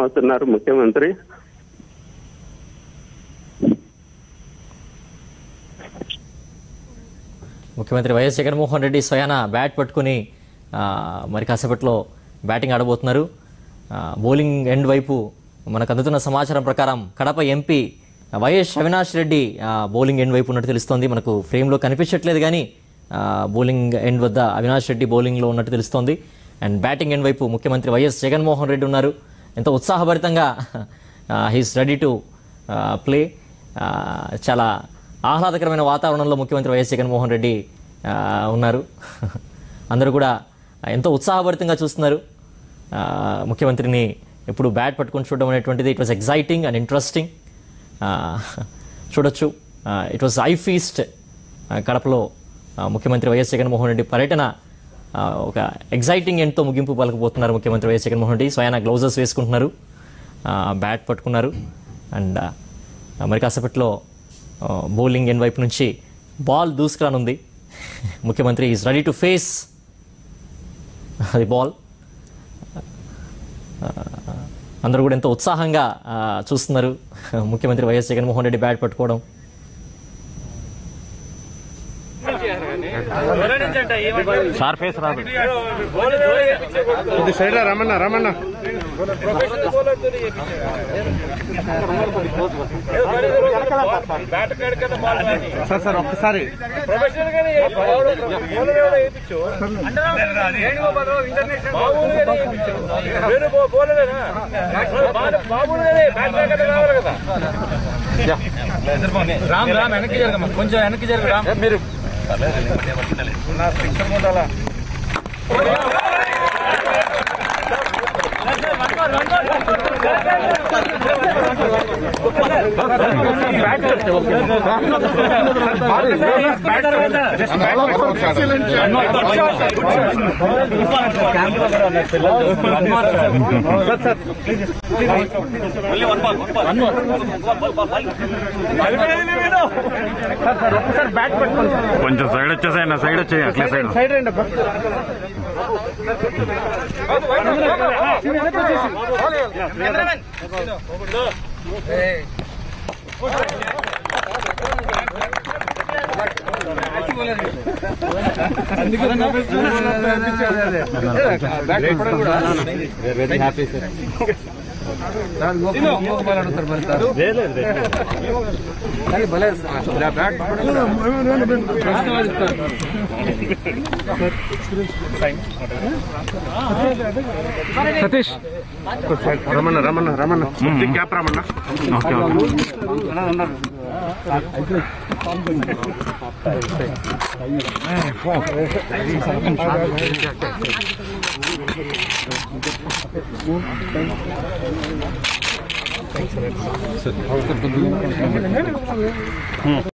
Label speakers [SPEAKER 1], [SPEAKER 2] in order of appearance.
[SPEAKER 1] సిద్ధమవుతున్నారు ముఖ్యమంత్రి
[SPEAKER 2] ముఖ్యమంత్రి వైఎస్ జగన్మోహన్ రెడ్డి స్వయాన బ్యాట్ పట్టుకుని ఆ, మరి కాసేపట్లో బ్యాటింగ్ ఆడబోతున్నారు ఆ, బౌలింగ్ ఎండ్ వైపు మనకు అందుతున్న సమాచారం ప్రకారం కడప ఎంపీ వైఎస్ అవినాష్ రెడ్డి ఆ, బౌలింగ్ ఎండ్ వైపు ఉన్నట్టు తెలుస్తోంది మనకు ఫ్రేమ్లో కనిపించట్లేదు కానీ ఆ, బౌలింగ్ ఎండ్ వద్ద అవినాష్ రెడ్డి బౌలింగ్లో ఉన్నట్టు తెలుస్తోంది అండ్ బ్యాటింగ్ ఎండ్ వైపు ముఖ్యమంత్రి వైఎస్ జగన్మోహన్ రెడ్డి ఉన్నారు ఎంతో ఉత్సాహభరితంగా హీస్ రెడీ టు ప్లే చాలా ఆహ్లాదకరమైన వాతావరణంలో ముఖ్యమంత్రి వైఎస్ జగన్మోహన్ రెడ్డి ఆ, ఉన్నారు అందరూ కూడా ఎంతో ఉత్సాహభరితంగా చూస్తున్నారు ఆ, ముఖ్యమంత్రిని ఎప్పుడు బ్యాట్ పట్టుకొని చూడడం అనేటువంటిది it was exciting and interesting చూడొచ్చు ఇట్ వాస్ ఐ ఫీస్ట్ కడపలో ఆ, ముఖ్యమంత్రి వైఎస్ జగన్మోహన్ రెడ్డి పర్యటన ఆ, ఒక ఎగ్జైటింగ్ ఎండ్తో ముగింపు పలకబోతున్నారు ముఖ్యమంత్రి వైఎస్ జగన్మోహన్ రెడ్డి స్వయాన గ్లౌజెస్ వేసుకుంటున్నారు ఆ, బ్యాట్ పట్టుకున్నారు అండ్ ఆ, మరి కాసేపట్లో ఆ, బౌలింగ్ ఎండ్ వైపు నుంచి బాల్ దూసుకురానుంది ముఖ్యమంత్రి ఈజ్ రెడీ టు ఫేస్ అది బాల్ ఆ, అందరూ కూడా ఎంతో ఉత్సాహంగా ఆ, చూస్తున్నారు ముఖ్యమంత్రి వైఎస్ జగన్మోహన్ రెడ్డి బ్యాట్ పట్టుకోవడం
[SPEAKER 3] షార్ప్ ఫేస్ రాదు
[SPEAKER 4] ఇది సైడ్ రా, రమణ రమణ సార్ సార్ ఒక్కసారి
[SPEAKER 3] రామ్ రామ్ వెనక్కి జరగమ్మా కొంచెం వెనక్కి జరగ రామ్ మీరు
[SPEAKER 5] కొంచెం సైడ్ వచ్చేసాయి నా సైడ్ వచ్చాయి అట్లే సైడ్
[SPEAKER 4] సైడ్ రండి అబ్బా. Satish Ramana Ramana Ramana cap Ramana
[SPEAKER 5] okay okay